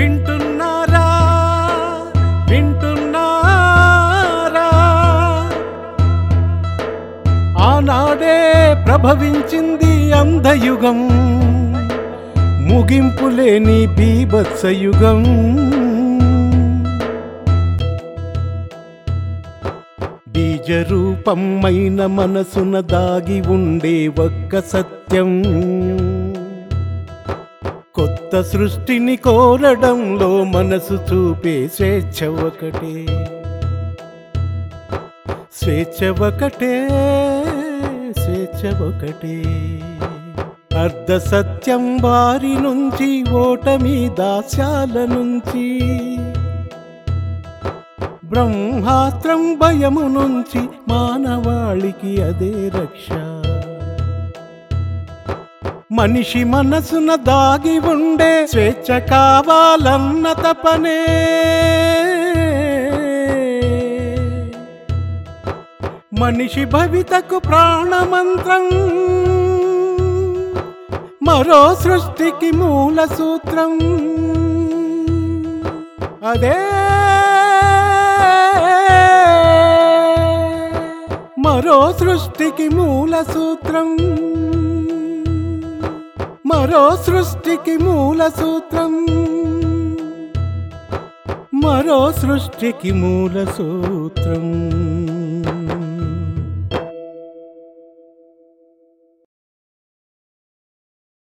వింటున్నారా వింటున్నారా ఆనాడే ప్రభవించింది అంధయుగం ముగింపు లేని బీభత్సయుగం బీజరూపమైన మనసున దాగి ఉండే ఒక్క సత్యం కొత్త సృష్టిని కోరడంలో మనసు చూపే స్వేచ్ఛ ఒకటే స్వేచ్ఛ ఒకటే స్వేచ్ఛ ఒకటే అర్ధ సత్యం వారి నుంచి ఓటమి దాస్యాల నుంచి బ్రహ్మాస్త్రం భయము నుంచి మానవాళికి అదే రక్ష మనిషి మనసున దాగి ఉండే స్వేచ్ఛ కావాలన్న తపనే మనిషి భవితకు ప్రాణమంత్రం మరో సృష్టికి మూల సూత్రం అదే మరో సృష్టికి మూల సూత్రం మరో సృష్టికి మూల సూత్రం మరో సృష్టికి మూల సూత్రం